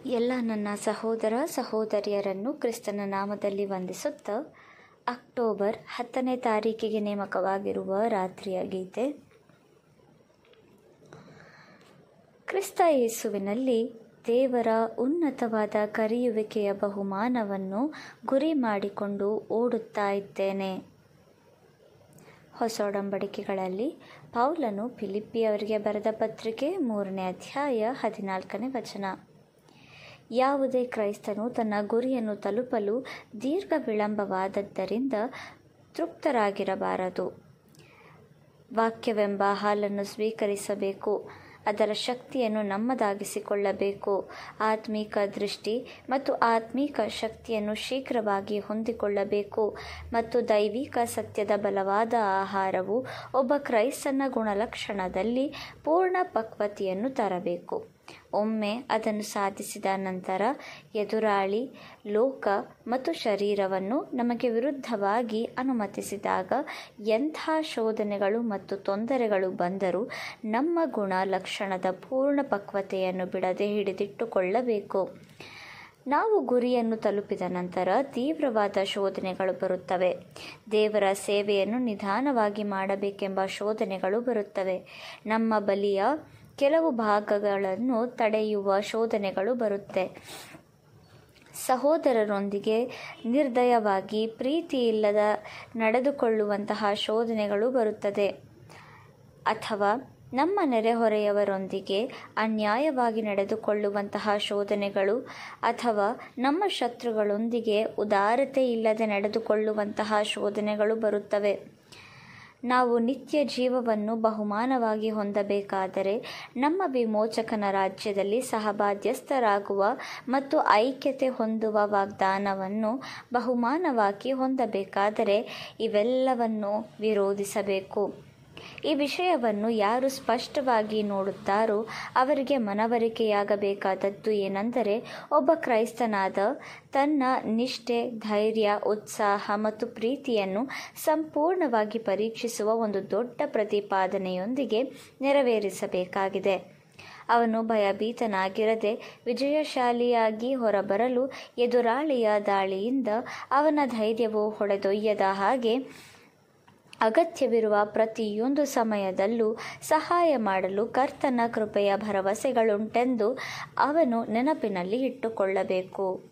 ಎಲ್ಲ ನನ್ನ ಸಹೋದರ ಸಹೋದರಿಯರನ್ನು ಕ್ರಿಸ್ತನ ನಾಮದಲ್ಲಿ ವಂದಿಸುತ್ತಾ ಅಕ್ಟೋಬರ್ ಹತ್ತನೇ ತಾರೀಕಿಗೆ ನೇಮಕವಾಗಿರುವ ರಾತ್ರಿಯ ಗೀತೆ ಕ್ರಿಸ್ತ ಯೇಸುವಿನಲ್ಲಿ ದೇವರ ಉನ್ನತವಾದ ಕರೆಯುವಿಕೆಯ ಬಹುಮಾನವನ್ನು ಗುರಿ ಮಾಡಿಕೊಂಡು ಓಡುತ್ತಾ ಇದ್ದೇನೆ ಹೊಸ ಒಡಂಬಡಿಕೆಗಳಲ್ಲಿ ಪೌಲನು ಫಿಲಿಪ್ಪಿಯವರಿಗೆ ಬರೆದ ಪತ್ರಿಕೆ ಮೂರನೇ ಅಧ್ಯಾಯ ಹದಿನಾಲ್ಕನೇ ವಚನ ಯಾವುದೇ ಕ್ರೈಸ್ತನು ತನ್ನ ಗುರಿಯನ್ನು ತಲುಪಲು ದೀರ್ಘ ವಿಳಂಬವಾದದ್ದರಿಂದ ತೃಪ್ತರಾಗಿರಬಾರದು ವಾಕ್ಯವೆಂಬ ಹಾಲನ್ನು ಸ್ವೀಕರಿಸಬೇಕು ಅದರ ಶಕ್ತಿಯನ್ನು ನಮ್ಮದಾಗಿಸಿಕೊಳ್ಳಬೇಕು ಆತ್ಮೀಕ ದೃಷ್ಟಿ ಮತ್ತು ಆತ್ಮೀಕ ಶಕ್ತಿಯನ್ನು ಶೀಘ್ರವಾಗಿ ಹೊಂದಿಕೊಳ್ಳಬೇಕು ಮತ್ತು ದೈವಿಕ ಸತ್ಯದ ಬಲವಾದ ಆಹಾರವು ಒಬ್ಬ ಕ್ರೈಸ್ತನ ಗುಣಲಕ್ಷಣದಲ್ಲಿ ಪೂರ್ಣ ಪಕ್ವತೆಯನ್ನು ತರಬೇಕು ಒಮ್ಮೆ ಅದನ್ನು ಸಾಧಿಸಿದ ನಂತರ ಎದುರಾಳಿ ಲೋಕ ಮತ್ತು ಶರೀರವನ್ನು ನಮಗೆ ವಿರುದ್ಧವಾಗಿ ಅನುಮತಿಸಿದಾಗ ಎಂಥ ಶೋಧನೆಗಳು ಮತ್ತು ತೊಂದರೆಗಳು ಬಂದರೂ ನಮ್ಮ ಗುಣ ಲಕ್ಷಣದ ಪೂರ್ಣ ಪಕ್ವತೆಯನ್ನು ಬಿಡದೆ ಹಿಡಿದಿಟ್ಟುಕೊಳ್ಳಬೇಕು ನಾವು ಗುರಿಯನ್ನು ತಲುಪಿದ ನಂತರ ತೀವ್ರವಾದ ಶೋಧನೆಗಳು ಬರುತ್ತವೆ ದೇವರ ಸೇವೆಯನ್ನು ನಿಧಾನವಾಗಿ ಮಾಡಬೇಕೆಂಬ ಶೋಧನೆಗಳು ಬರುತ್ತವೆ ನಮ್ಮ ಬಲಿಯ ಕೆಲವು ಭಾಗಗಳನ್ನು ತಡೆಯುವ ಶೋಧನೆಗಳು ಬರುತ್ತೆ ಸಹೋದರರೊಂದಿಗೆ ನಿರ್ದಯವಾಗಿ ಪ್ರೀತಿ ಇಲ್ಲದ ನಡೆದುಕೊಳ್ಳುವಂತಹ ಶೋಧನೆಗಳು ಬರುತ್ತದೆ ಅಥವಾ ನಮ್ಮ ನೆರೆಹೊರೆಯವರೊಂದಿಗೆ ಅನ್ಯಾಯವಾಗಿ ನಡೆದುಕೊಳ್ಳುವಂತಹ ಶೋಧನೆಗಳು ಅಥವಾ ನಮ್ಮ ಶತ್ರುಗಳೊಂದಿಗೆ ಉದಾರತೆ ಇಲ್ಲದೆ ನಡೆದುಕೊಳ್ಳುವಂತಹ ಶೋಧನೆಗಳು ಬರುತ್ತವೆ ನಾವು ನಿತ್ಯ ಜೀವವನ್ನು ಬಹುಮಾನವಾಗಿ ಹೊಂದಬೇಕಾದರೆ ನಮ್ಮ ವಿಮೋಚಕನ ರಾಜ್ಯದಲ್ಲಿ ಸಹಬಾಧ್ಯಸ್ಥರಾಗುವ ಮತ್ತು ಐಕ್ಯತೆ ಹೊಂದುವ ವಾಗ್ದಾನವನ್ನು ಬಹುಮಾನವಾಗಿ ಹೊಂದಬೇಕಾದರೆ ಇವೆಲ್ಲವನ್ನು ವಿರೋಧಿಸಬೇಕು ಈ ವಿಷಯವನ್ನು ಯಾರು ಸ್ಪಷ್ಟವಾಗಿ ನೋಡುತ್ತಾರೋ ಅವರಿಗೆ ಮನವರಿಕೆಯಾಗಬೇಕಾದದ್ದು ಏನೆಂದರೆ ಒಬ್ಬ ಕ್ರೈಸ್ತನಾದ ತನ್ನ ನಿಷ್ಠೆ ಧೈರ್ಯ ಉತ್ಸಾಹ ಮತ್ತು ಪ್ರೀತಿಯನ್ನು ಸಂಪೂರ್ಣವಾಗಿ ಪರೀಕ್ಷಿಸುವ ಒಂದು ದೊಡ್ಡ ಪ್ರತಿಪಾದನೆಯೊಂದಿಗೆ ನೆರವೇರಿಸಬೇಕಾಗಿದೆ ಅವನು ಭಯಭೀತನಾಗಿರದೆ ವಿಜಯಶಾಲಿಯಾಗಿ ಹೊರಬರಲು ಎದುರಾಳಿಯ ದಾಳಿಯಿಂದ ಅವನ ಧೈರ್ಯವು ಹೊಡೆದೊಯ್ಯದ ಹಾಗೆ ಅಗತ್ಯವಿರುವ ಪ್ರತಿಯೊಂದು ಸಮಯದಲ್ಲೂ ಸಹಾಯ ಮಾಡಲು ಕರ್ತನ ಕೃಪೆಯ ಭರವಸೆಗಳುಂಟೆಂದು ಅವನು ನೆನಪಿನಲ್ಲಿ ಇಟ್ಟುಕೊಳ್ಳಬೇಕು